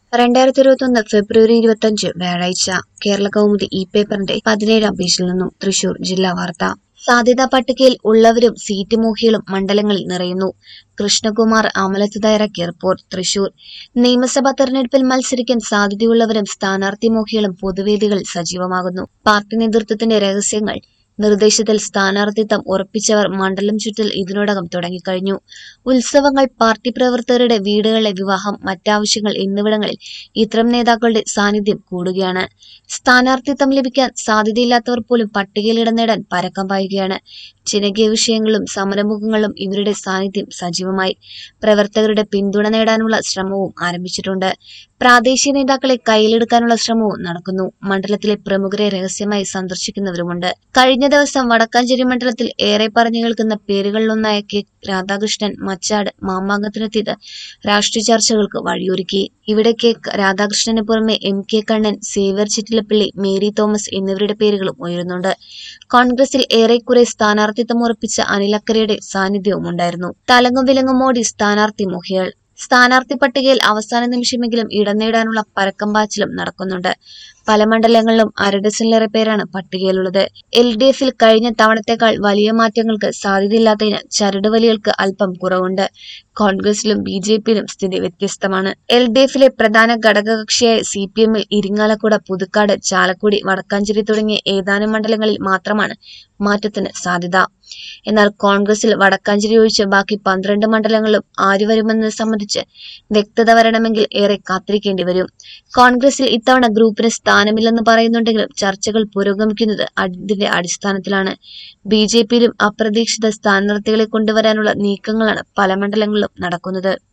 രണ്ടായിരത്തി ഇരുപത്തൊന്ന് ഫെബ്രുവരി ഇരുപത്തഞ്ച് വ്യാഴാഴ്ച കേരള കൗമുദി ഇ പേപ്പറിന്റെ പതിനേഴാം പേജിൽ നിന്നും തൃശൂർ ജില്ലാ വാർത്ത സാധ്യതാ പട്ടികയിൽ ഉള്ളവരും സീറ്റ് മോഹികളും മണ്ഡലങ്ങളിൽ നിറയുന്നു കൃഷ്ണകുമാർ അമലത്ത് തയ്യാറാക്കിയ റിപ്പോർട്ട് തൃശൂർ നിയമസഭാ തെരഞ്ഞെടുപ്പിൽ മത്സരിക്കാൻ സാധ്യതയുള്ളവരും സ്ഥാനാർത്ഥി മോഹികളും പൊതുവേദികളിൽ സജീവമാകുന്നു പാർട്ടി നേതൃത്വത്തിന്റെ രഹസ്യങ്ങൾ നിർദ്ദേശത്തിൽ സ്ഥാനാർത്ഥിത്വം ഉറപ്പിച്ചവർ മണ്ഡലം ചുറ്റൽ ഇതിനോടകം തുടങ്ങിക്കഴിഞ്ഞു ഉത്സവങ്ങൾ പാർട്ടി പ്രവർത്തകരുടെ വീടുകളിലെ വിവാഹം മറ്റാവശ്യങ്ങൾ എന്നിവിടങ്ങളിൽ ഇത്തരം നേതാക്കളുടെ സാന്നിധ്യം കൂടുകയാണ് സ്ഥാനാർത്ഥിത്വം ലഭിക്കാൻ സാധ്യതയില്ലാത്തവർ പോലും പട്ടികയിൽ ഇടം നേടാൻ പരക്കം പായുകയാണ് ജനകീയ വിഷയങ്ങളും സമരമുഖങ്ങളും ഇവരുടെ സാന്നിധ്യം സജീവമായി പ്രവർത്തകരുടെ പിന്തുണ നേടാനുള്ള ശ്രമവും ആരംഭിച്ചിട്ടുണ്ട് പ്രാദേശിക നേതാക്കളെ കയ്യിലെടുക്കാനുള്ള ശ്രമവും നടക്കുന്നു മണ്ഡലത്തിലെ പ്രമുഖരെ രഹസ്യമായി സന്ദർശിക്കുന്നവരുമുണ്ട് കഴിഞ്ഞ ദിവസം വടക്കാഞ്ചേരി മണ്ഡലത്തിൽ ഏറെ പറഞ്ഞു കേൾക്കുന്ന പേരുകളിലൊന്നായ കെ രാധാകൃഷ്ണൻ മച്ചാട് മാമാങ്കത്തിനെത്തിയത് രാഷ്ട്രീയ ചർച്ചകൾക്ക് വഴിയൊരുക്കി ഇവിടെ കെ രാധാകൃഷ്ണന് പുറമെ M K Kannan Xavier Chittilappally Mary Thomas എന്നിവരുടെ പേരുകളും ഉയരുന്നുണ്ട് കോൺഗ്രസിൽ ഏറെക്കുറെ സ്ഥാനാർത്ഥിത്വം ഉറപ്പിച്ച അനിലക്കരയുടെ സാന്നിധ്യവും ഉണ്ടായിരുന്നു തലങ്ങും വിലങ്ങും മോടി സ്ഥാനാർത്ഥി മുഹികൾ സ്ഥാനാർത്ഥി പട്ടികയിൽ അവസാന നിമിഷമെങ്കിലും ഇടം നേടാനുള്ള പരക്കം പാച്ചിലും നടക്കുന്നുണ്ട് പല മണ്ഡലങ്ങളിലും അരഡസനിലേറെ പേരാണ് പട്ടികയിലുള്ളത് എൽ ഡി എഫിൽ കഴിഞ്ഞ തവണത്തേക്കാൾ വലിയ മാറ്റങ്ങൾക്ക് സാധ്യതയില്ലാത്തതിന് ചരട് വലികൾക്ക് അല്പം കുറവുണ്ട് കോൺഗ്രസിലും ബി ജെ പിയിലും സ്ഥിതി വ്യത്യസ്തമാണ് എൽ ഡി എഫിലെ പ്രധാന ഘടകകക്ഷിയായ സി പി എമ്മിൽ ഇരിങ്ങാലക്കുട പുതുക്കാട് ചാലക്കുടി വടക്കാഞ്ചേരി തുടങ്ങിയ ഏതാനും മണ്ഡലങ്ങളിൽ മാത്രമാണ് മാറ്റത്തിന് സാധ്യത എന്നാൽ കോൺഗ്രസിൽ വടക്കാഞ്ചേരി ഒഴിച്ച് ബാക്കി പന്ത്രണ്ട് മണ്ഡലങ്ങളിലും ആര് വരുമെന്നത് സംബന്ധിച്ച് വ്യക്തത വരണമെങ്കിൽ ഏറെ കാത്തിരിക്കേണ്ടി വരും കോൺഗ്രസിൽ ഇത്തവണ ഗ്രൂപ്പിന് സ്ഥാനമില്ലെന്ന് പറയുന്നുണ്ടെങ്കിലും ചർച്ചകൾ പുരോഗമിക്കുന്നത് അതിന്റെ അടിസ്ഥാനത്തിലാണ് ബി ജെ പിയിലും അപ്രതീക്ഷിത സ്ഥാനാർത്ഥികളെ കൊണ്ടുവരാനുള്ള നീക്കങ്ങളാണ് പല മണ്ഡലങ്ങളിലും നടക്കുന്നത്